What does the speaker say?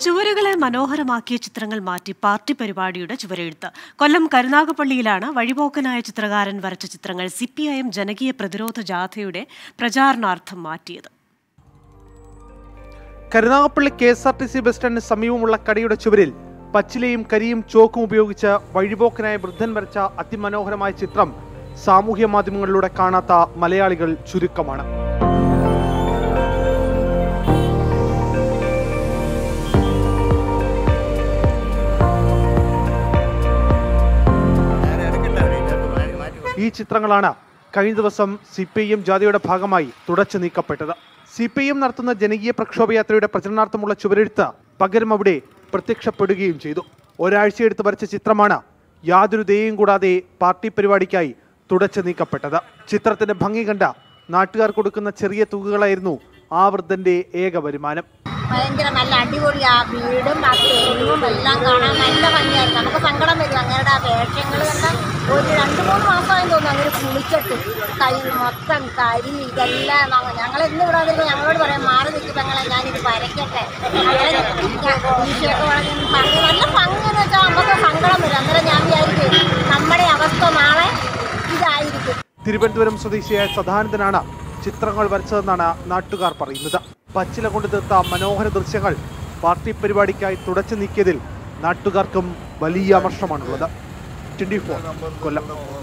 ചുവരുകളെ മനോഹരമാക്കിയ ചിത്രങ്ങൾ മാറ്റി പാർട്ടി പരിപാടിയുടെ ചുവരെഴുത്ത് കൊല്ലം കരുനാഗപ്പള്ളിയിലാണ് വഴിപോക്കനായ ചിത്രകാരൻ വരച്ച ചിത്രങ്ങൾ സി പി ഐ എം ജനകീയ പ്രതിരോധ ജാഥയുടെ പ്രചാരണാർത്ഥം മാറ്റിയത് Karunagappally K S R T C bus സ്റ്റാൻഡിന് സമീപമുള്ള കടയുടെ ചുവരിൽ പച്ചിലയും കരിയും ചോക്കും ഉപയോഗിച്ച് വഴിപോക്കനായ വൃദ്ധൻ വരച്ച അതിമനോഹരമായ ചിത്രം സാമൂഹ്യ മാധ്യമങ്ങളിലൂടെ കാണാത്ത മലയാളികൾ ചുരുക്കമാണ് ഈ ചിത്രങ്ങളാണ് കഴിഞ്ഞ ദിവസം സി പി ഐ എം ജാഥയുടെ ഭാഗമായി തുടച്ചു നീക്കപ്പെട്ടത് സി പി ഐ എം നടത്തുന്ന ജനകീയ പ്രക്ഷോഭയാത്രയുടെ പ്രചരണാർത്ഥമുള്ള ചുവരെഴുത്ത് പകരം അവിടെ പ്രത്യക്ഷപ്പെടുകയും ചെയ്തു ഒരാഴ്ചയെടുത്ത് വരച്ച ചിത്രമാണ് യാതൊരു ദയയും കൂടാതെ പാർട്ടി പരിപാടിക്കായി തുടച്ചു നീക്കപ്പെട്ടത് ചിത്രത്തിന്റെ ഭംഗി കണ്ട നാട്ടുകാർ കൊടുക്കുന്ന ചെറിയ തുകകളായിരുന്നു ആ വൃദ്ധന്റെ ഏക വരുമാനം ഭയങ്കര നല്ല അടിപൊളി ആ വീടും ആ തെങ്ങും എല്ലാം കാണാൻ നല്ല ഭംഗിയായിരുന്നു നമുക്ക് സങ്കടം വരും അങ്ങയുടെ ആ വേഷങ്ങൾ കണ്ട ഒരു രണ്ട് മൂന്ന് മാസമായി തോന്നുന്നു അങ്ങനെ കുളിച്ചിട്ട് കൈ മൊത്തം കരി ഇതെല്ലാം നമ്മ- ഞങ്ങൾ എന്ന് ഇവിടെ വന്നിട്ട് ഞങ്ങളോട് പറയാം മാറി നിൽക്കും ഞങ്ങളെ ഞാനിത് വരയ്ക്കട്ടെ അങ്ങനെ ഞാൻ ഈശോയൊക്കെ പറഞ്ഞ് ഭംഗി നല്ല ഭംഗി എന്ന് വെച്ചാൽ നമുക്ക് സങ്കടം വരും അന്നേരം ഞാൻ വിചാരിക്കും നമ്മുടെ അവസ്ഥ നാളെ ഇതായിരിക്കും തിരുവനന്തപുരം സ്വദേശിയായ സദാനന്ദനാണ് ചിത്രങ്ങൾ വരച്ചതെന്നാണ് നാട്ടുകാർ പറയുന്നത് പച്ചില കൊണ്ട് തീർത്ത മനോഹര ദൃശ്യങ്ങൾ പാർട്ടി പരിപാടിക്കായി തുടച്ചു നീക്കിയതിൽ നാട്ടുകാർക്കും വലിയ അമർഷമാണുള്ളത് ട്വന്റി ഫോർ കൊല്ലം